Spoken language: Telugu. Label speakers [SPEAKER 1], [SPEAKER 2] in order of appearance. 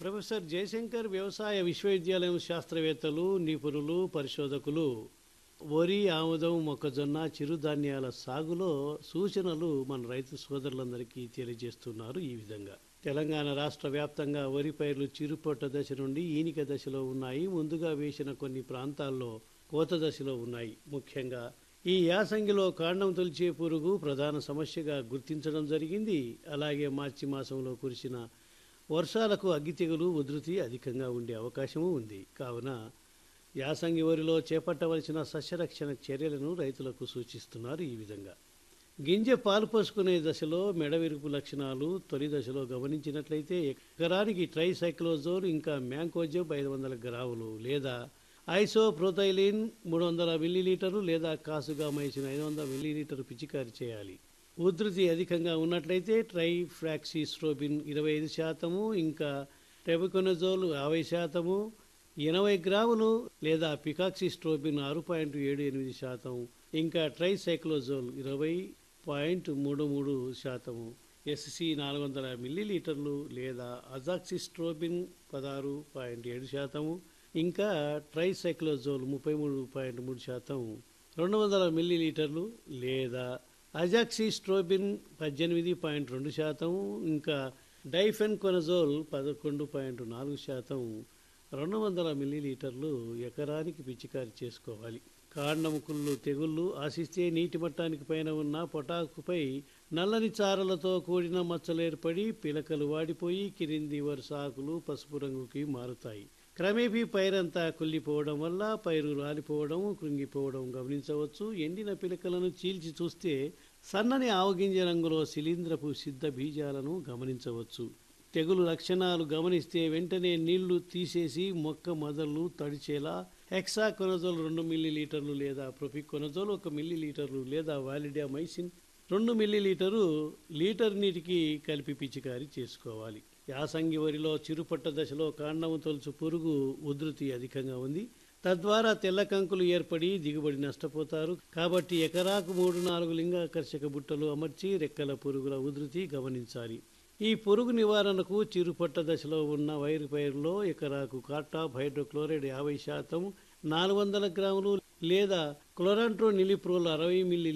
[SPEAKER 1] ప్రొఫెసర్ జయశంకర్ వ్యవసాయ విశ్వవిద్యాలయం శాస్త్రవేత్తలు నిపుణులు పరిశోధకులు వరి ఆముదం మొక్కజొన్న చిరుధాన్యాల సాగులో సూచనలు మన రైతు సోదరులందరికీ తెలియజేస్తున్నారు ఈ విధంగా తెలంగాణ రాష్ట్ర వ్యాప్తంగా వరి పైర్లు చిరుపొట్ట దశ నుండి ఈనిక దశలో ఉన్నాయి ముందుగా వేసిన కొన్ని ప్రాంతాల్లో కోత దశలో ఉన్నాయి ముఖ్యంగా ఈ యాసంగిలో కాండం తొలిచే పురుగు ప్రధాన సమస్యగా గుర్తించడం జరిగింది అలాగే మార్చి మాసంలో కురిసిన వర్షాలకు అగ్గి తెగులు ఉధృతి అధికంగా ఉండే అవకాశము ఉంది కావున యాసంగి వరిలో చేపట్టవలసిన సస్యరక్షణ చర్యలను రైతులకు సూచిస్తున్నారు ఈ విధంగా గింజ పాలు పోసుకునే దశలో మెడవిరుపు లక్షణాలు తొలి దశలో గమనించినట్లయితే ఎకరానికి ట్రైసైక్లోజోల్ ఇంకా మ్యాంకోజోబ్ ఐదు వందల గ్రాములు లేదా ఐసోప్రోథైలిన్ మూడు వందల మిల్లీలీటరు లేదా కాసుగామైసిన ఐదు వందల మిల్లీలీటరు పిచికారి చేయాలి ఉధృతి అధికంగా ఉన్నట్లయితే ట్రైఫ్రాక్సిస్ట్రోబిన్ ఇరవై ఐదు శాతము ఇంకా టెబుకొనజోల్ యాభై శాతము ఎనభై గ్రాములు లేదా పికాక్సిస్ట్రోబిన్ ఆరు పాయింట్ ఏడు ఎనిమిది శాతం ఇంకా ట్రైసైక్లోజోల్ ఇరవై పాయింట్ మూడు మూడు శాతము ఎస్సి నాలుగు వందల మిల్లీలీటర్లు లేదా అజాక్సిస్ట్రోబిన్ పదహారు పాయింట్ ఏడు శాతము ఇంకా ట్రైసైక్లోజోల్ ముప్పై మూడు పాయింట్ మూడు శాతం రెండు వందల మిల్లీలీటర్లు లేదా అజాక్సిస్ట్రోబిన్ పద్దెనిమిది పాయింట్ రెండు శాతం ఇంకా డైఫెన్ కొనజోల్ పదకొండు పాయింట్ నాలుగు శాతం రెండు వందల మిల్లీలీటర్లు ఎకరానికి పిచికారి చేసుకోవాలి కాండముకుళ్ళు తెగుళ్ళు ఆశిస్తే నీటి మట్టానికి పైన ఉన్న పొటాకుపై నల్లని చారలతో కూడిన మచ్చలు ఏర్పడి పిలకలు వాడిపోయి కిరింది వరుస ఆకులు పసుపు రంగుకి మారుతాయి క్రమేపీ పైరంతా కుళ్ళిపోవడం వల్ల పైరు రాలిపోవడం కృంగిపోవడం గమనించవచ్చు ఎండిన పిలకలను చీల్చి చూస్తే సన్నని ఆవగింజ రంగులో శిలీంద్రపు సిద్ధ బీజాలను గమనించవచ్చు తెగులు లక్షణాలు గమనిస్తే వెంటనే నీళ్లు తీసేసి మొక్క మొదలు తడిచేలా హెక్సా కొనజోల్ రెండు మిల్లీ లీటర్లు లేదా ప్రొపిక్ కొనజోల్ ఒక మిల్లీ లీటర్లు లేదా వాలిడా మైసిన్ రెండు మిల్లీ లీటరు లీటర్ నీటికి కలిపి పిచికారీ చేసుకోవాలి యాసంగి వరిలో చిరుపట్ట దశలో కాండము తొలుచు పురుగు ఉధృతి అధికంగా ఉంది తద్వారా తెల్ల కంకులు ఏర్పడి దిగుబడి నష్టపోతారు కాబట్టి ఎకరాకు మూడు నాలుగు లింగాకర్షక బుట్టలు అమర్చి రెక్కల పురుగుల ఉధృతి గమనించాలి ఈ పురుగు నివారణకు చిరుపట్ట దశలో ఉన్న వైరు పైరులో ఎకరాకు కార్టాప్ హైడ్రోక్లోరైడ్ యాభై శాతం నాలుగు వందల గ్రాములు లేదా క్లోరాంట్రో నిలిప్రోల్ అరవై మిల్లీ